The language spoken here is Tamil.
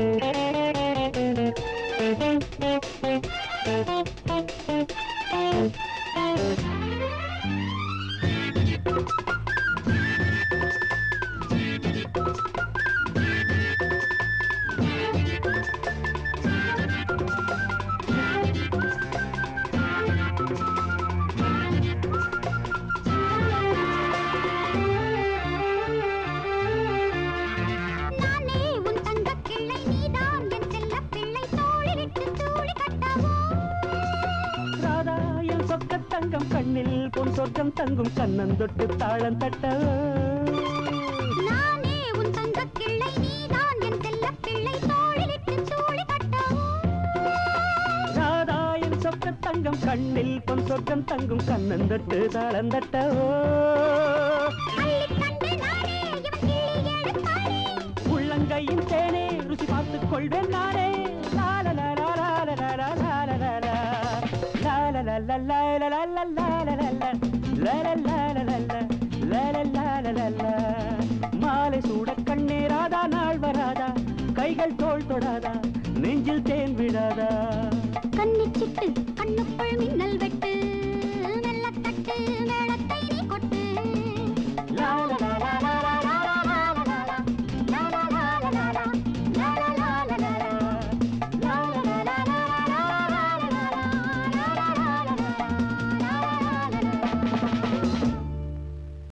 நானே உன் தங்கக் கிள்ளை, நீதான் என் செல்லப் பிள்ளை. தோளிலிட்டு தூளி கட்டவோ? ராதா என் சொக்க தங்கம் கண்ணில் பொன் சொர்க்கம் தங்கும் கண்ணந்தொட்டு தாளம் தட்ட நானே உன் தங்கக் கிள்ளை, நீதான் என் செல்லப் பிள்ளை. தோளிலிட்டு தூளி கட்டவோ? ராதா என் சொக்க தங்கம் கண்ணில் பொன் சொர்க்கம் தங்கும் கண்ணந்தொட்டு தாளம் தட்ட அள்ளிக் கண்டு நானே இவன் கிள்ளி எடுத்தானே. உள்ளங்கையின் தேனே ருசி பார்த்துக் கொள்வேன் நானே மாலை சூட